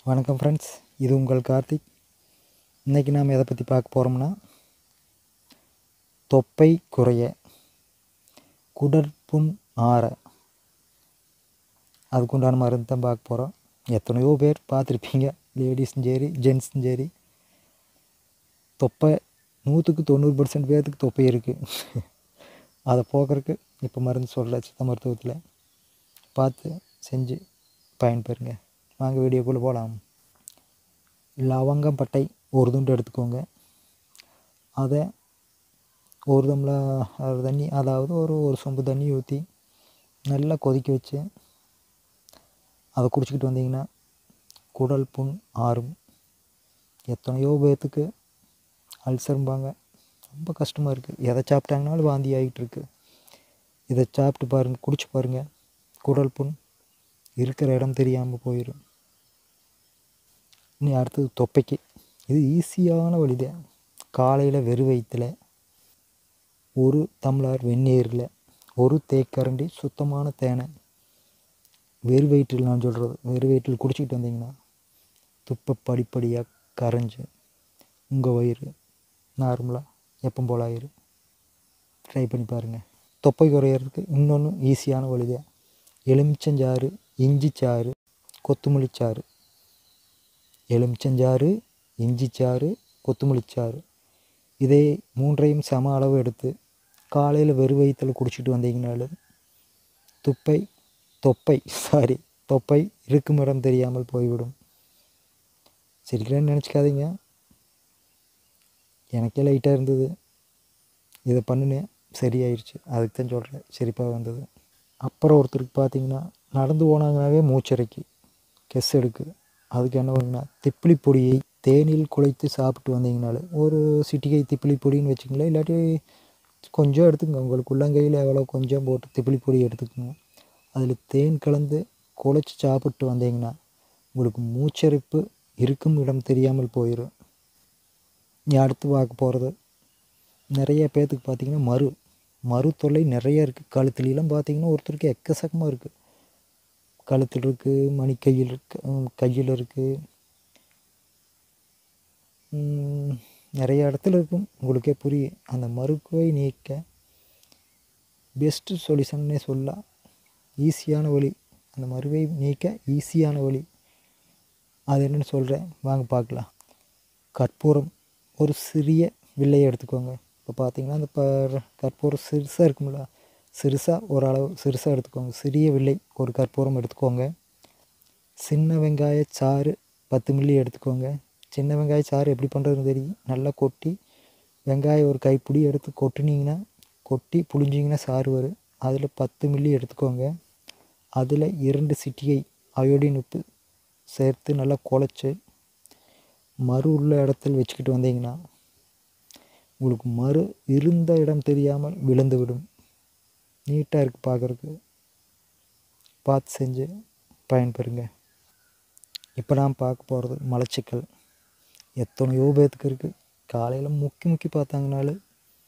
வணக்கம் ஃப்ரெண்ட்ஸ் இது உங்கள் கார்த்திக் இன்றைக்கி நாம் எதை பற்றி பார்க்க போகிறோம்னா தொப்பை குறைய குடற்புண் ஆற அதுக்குண்டான மருந்து தான் பார்க்க போகிறோம் எத்தனையோ பேர் பார்த்துருப்பீங்க லேடிஸும் சரி ஜென்ஸும் சரி தொப்பை நூற்றுக்கு தொண்ணூறு பர்சன்ட் பேர்த்துக்கு தொப்பை இருக்குது அதை போக்குறதுக்கு இப்போ மருந்து சொல்கிற சித்த மருத்துவத்தில் பார்த்து செஞ்சு பயன்பெறுங்க வாங்க வீடியோக்குள்ளே போகலாம் லவங்கம் பட்டை ஒரு துண்டு எடுத்துக்கோங்க அதை ஒரு தம்ளர் தண்ணி அதாவது ஒரு ஒரு சொம்பு தண்ணி ஊற்றி நல்லா கொதிக்க வச்சு அதை குடிச்சிக்கிட்டு வந்தீங்கன்னா குடல் புண் ஆறும் எத்தனையோ பேர்த்துக்கு அல்சரும்பாங்க ரொம்ப கஷ்டமாக இருக்குது எதை சாப்பிட்டாங்கனாலும் வாந்தி ஆகிட்டு இருக்கு இதை சாப்பிட்டு பாருங்கள் குடிச்சு பாருங்கள் குடல் புண் இருக்கிற இடம் தெரியாமல் போயிடும் இனி அடுத்தது தொப்பைக்கு இது ஈஸியான வழிதான் காலையில் வெறும் வயிற்றில் ஒரு டம்ளர் வெந்நீரில் ஒரு தேக்கரண்டி சுத்தமான தேனை வெறு வயிற்றில் நான் சொல்கிறது வெறு வயிற்றில் குடிச்சிக்கிட்டு வந்தீங்கன்னா துப்பை படிப்படியாக கரைஞ்சி உங்கள் வயிறு நார்மலாக எப்போ போல் ஆயிரும் ட்ரை பண்ணி பாருங்கள் தொப்பை குறையிறதுக்கு இன்னொன்று ஈஸியான வழிதான் எலுமிச்சஞ்சாறு இஞ்சி சாறு கொத்தமல்லி சாறு எலுமிச்சஞ்சாறு இஞ்சி சாறு கொத்தமல்லி சாறு இதே மூன்றையும் சம அளவு எடுத்து காலையில் வெறும் வயிற்றில் குடிச்சிட்டு வந்தீங்கனாலும் துப்பை தொப்பை சாரி தொப்பை இருக்கும் இடம் தெரியாமல் போய்விடும் சிரிக்கிறேன்னு நினச்சிக்காதீங்க எனக்கே லைட்டாக இருந்தது இதை பண்ணினேன் சரியாயிருச்சு அதுக்கு தான் சொல்கிறேன் சிரிப்பாக வந்தது அப்புறம் ஒருத்தருக்கு பார்த்தீங்கன்னா நடந்து போனாங்கனாவே மூச்சரைக்கு கெஸ் எடுக்குது அதுக்கு என்ன பண்ணுன்னா திப்பிலி பொடியை தேனில் குழைத்து சாப்பிட்டு வந்தீங்கனாலே ஒரு சிட்டிகை திப்பிலி பொடின்னு வச்சுங்களேன் இல்லாட்டி கொஞ்சம் எடுத்துக்கங்க உங்களுக்கு உள்ளங்கையில் எவ்வளோ கொஞ்சம் போட்டு திப்பிலி பொடி எடுத்துக்கோங்க அதில் தேன் கலந்து குழைச்சி சாப்பிட்டு வந்தீங்கன்னா உங்களுக்கு மூச்சரிப்பு இருக்கும் இடம் தெரியாமல் போயிடும் நீ அடுத்து பார்க்க போகிறது நிறைய பேர்த்துக்கு பார்த்திங்கன்னா மறு மறு தொல்லை நிறைய இருக்குது கழுத்துலலாம் பார்த்திங்கன்னா ஒருத்தருக்கு எக்கசக்கமாக இருக்குது கழுத்தில் இருக்குது மணிக்கையில் இருக்கு கையில் இருக்குது நிறைய இடத்துல இருக்கும் உங்களுக்கே புரியும் அந்த மறுக்குவை நீக்க பெஸ்ட்டு சொல்யூஷன்னே சொல்லலாம் ஈஸியான வழி அந்த மறுவை நீக்க ஈஸியான வழி அது என்னென்னு சொல்கிறேன் வாங்க பார்க்கலாம் கற்பூரம் ஒரு சிறிய வில்லையை எடுத்துக்கோங்க இப்போ பார்த்தீங்கன்னா அந்த ப கற்பூரம் சிறுசாக இருக்கும்ல சிறுசாக ஓரளவு சிறுசாக எடுத்துக்கோங்க சிறிய வில்லை ஒரு கற்பூரம் எடுத்துக்கோங்க சின்ன வெங்காய சாறு பத்து மில்லி எடுத்துக்கோங்க சின்ன வெங்காய சாறு எப்படி பண்ணுறதுன்னு தெரியும் நல்லா கொட்டி வெங்காயம் ஒரு கைப்பிடி எடுத்து கொட்டினீங்கன்னா கொட்டி புழிஞ்சிங்கன்னா சாறு வரும் அதில் பத்து மில்லி எடுத்துக்கோங்க அதில் இரண்டு சிட்டிகை அயோடின் உப்பு சேர்த்து நல்லா குழச்சி மறு உள்ள இடத்தில் வச்சுக்கிட்டு வந்தீங்கன்னா உங்களுக்கு மறு இருந்த இடம் தெரியாமல் விழுந்து விடும் நீட்டாக இருக்குது பார்க்குறக்கு பார்த்து செஞ்சு பயன்பெறுங்க இப்போ நாம் பார்க்க போகிறது மலச்சிக்கல் எத்தனையோ பேர்த்துக்கு இருக்குது காலையில் முக்கி முக்கி பார்த்தாங்கனாலும்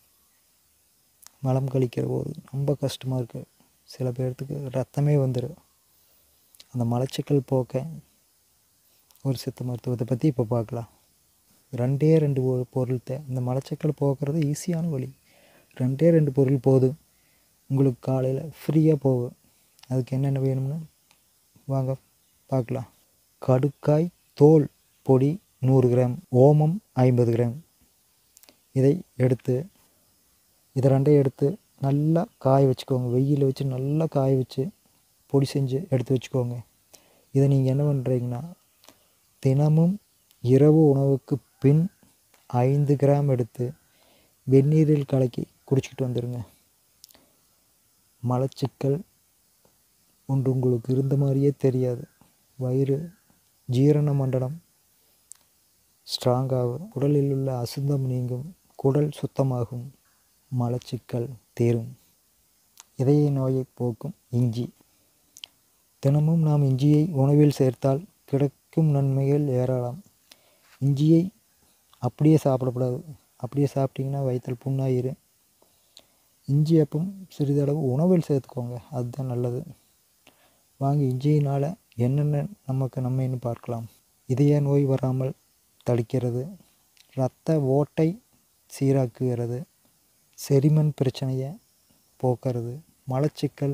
மலம் கழிக்கிற போது ரொம்ப கஷ்டமாக இருக்குது சில பேர்த்துக்கு ரத்தமே வந்துடும் அந்த மலச்சிக்கல் போக்க ஒரு சித்த மருத்துவத்தை பற்றி இப்போ பார்க்கலாம் ரெண்டே ரெண்டு பொருள் தே இந்த மலச்சிக்கல் போக்குறது ஈஸியான வழி ரெண்டே ரெண்டு பொருள் போதும் உங்களுக்கு காலையில் ஃப்ரீயாக போகும் அதுக்கு என்னென்ன வேணும்னு வாங்க பார்க்கலாம் கடுக்காய் தோல் பொடி நூறு கிராம் ஓமம் ஐம்பது கிராம் இதை எடுத்து இதை ரெண்டையும் எடுத்து நல்லா காய வச்சுக்கோங்க வெயில் வச்சு நல்லா காய வச்சு பொடி செஞ்சு எடுத்து வச்சுக்கோங்க இதை நீங்கள் என்ன பண்ணுறீங்கன்னா தினமும் இரவு உணவுக்கு பின் ஐந்து கிராம் எடுத்து வெந்நீரில் கலக்கி குடிச்சிக்கிட்டு வந்துடுங்க மலச்சிக்கல் ஒன்று உங்களுக்கு இருந்த மாதிரியே தெரியாது வயிறு ஜீரண மண்டலம் ஸ்ட்ராங்காகும் உடலில் உள்ள அசுத்தம் நீங்கும் குடல் சுத்தமாகும் மலச்சிக்கல் தீரும் இதய நோயை போக்கும் இஞ்சி தினமும் நாம் இஞ்சியை உணவில் சேர்த்தால் கிடைக்கும் நன்மைகள் ஏராளம் இஞ்சியை அப்படியே சாப்பிடக்கூடாது அப்படியே சாப்பிட்டிங்கன்னா வயிற்றில் புண்ணாயிரும் இஞ்சி அப்பம் சிறிதளவு உணவில் சேர்த்துக்கோங்க அதுதான் நல்லது வாங்க இஞ்சியினால் என்னென்ன நமக்கு நன்மைன்னு பார்க்கலாம் இதய நோய் வராமல் தடுக்கிறது இரத்த ஓட்டை சீராக்குகிறது செரிமன் பிரச்சனையை போக்குறது மலச்சிக்கல்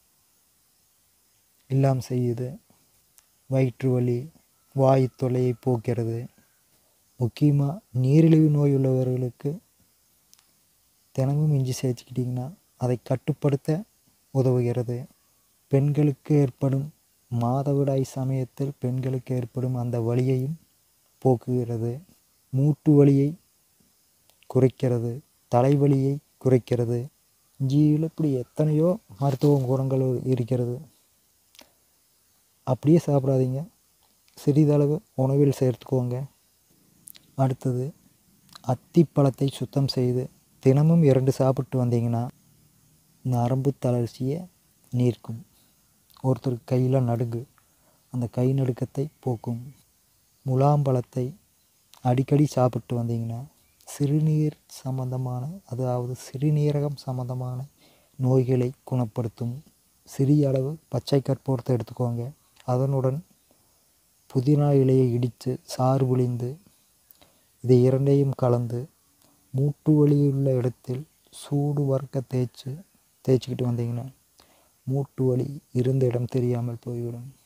இல்லாமல் செய்யுது வயிற்று வலி வாயு தொல்லையை போக்கிறது முக்கியமாக நீரிழிவு நோய் உள்ளவர்களுக்கு தினமும் இஞ்சி சேர்த்துக்கிட்டிங்கன்னா அதை கட்டுப்படுத்த உதவுகிறது பெண்களுக்கு ஏற்படும் மாதவிடாய் சமயத்தில் பெண்களுக்கு ஏற்படும் அந்த வலியையும் போக்குகிறது மூட்டு வலியை குறைக்கிறது தலைவலியை குறைக்கிறது இஞ்சியில் இப்படி எத்தனையோ மருத்துவ குணங்கள் இருக்கிறது அப்படியே சாப்பிடாதீங்க சிறிதளவு உணவில் சேர்த்துக்கோங்க அடுத்தது அத்திப்பழத்தை சுத்தம் செய்து தினமும் இரண்டு சாப்பிட்டு வந்தீங்கன்னா நரம்பு தளர்ச்சியை நீர்க்கும் ஒருத்தர் கையில் நடுங்கு அந்த கை நடுக்கத்தை போக்கும் முலாம்பழத்தை அடிக்கடி சாப்பிட்டு வந்தீங்கன்னா சிறுநீர் சம்பந்தமான அதாவது சிறுநீரகம் சம்பந்தமான நோய்களை குணப்படுத்தும் சிறிய அளவு பச்சை கற்பூரத்தை எடுத்துக்கோங்க அதனுடன் புதினா இலையை இடித்து சாறு புழிந்து இதை இரண்டையும் கலந்து மூட்டு வலியுள்ள இடத்தில் சூடு வறுக்க தேய்ச்சி தேய்ச்சிக்கிட்டு வந்தீங்கன்னா மூட்டு வலி இருந்த இடம் தெரியாமல் போய்விடும்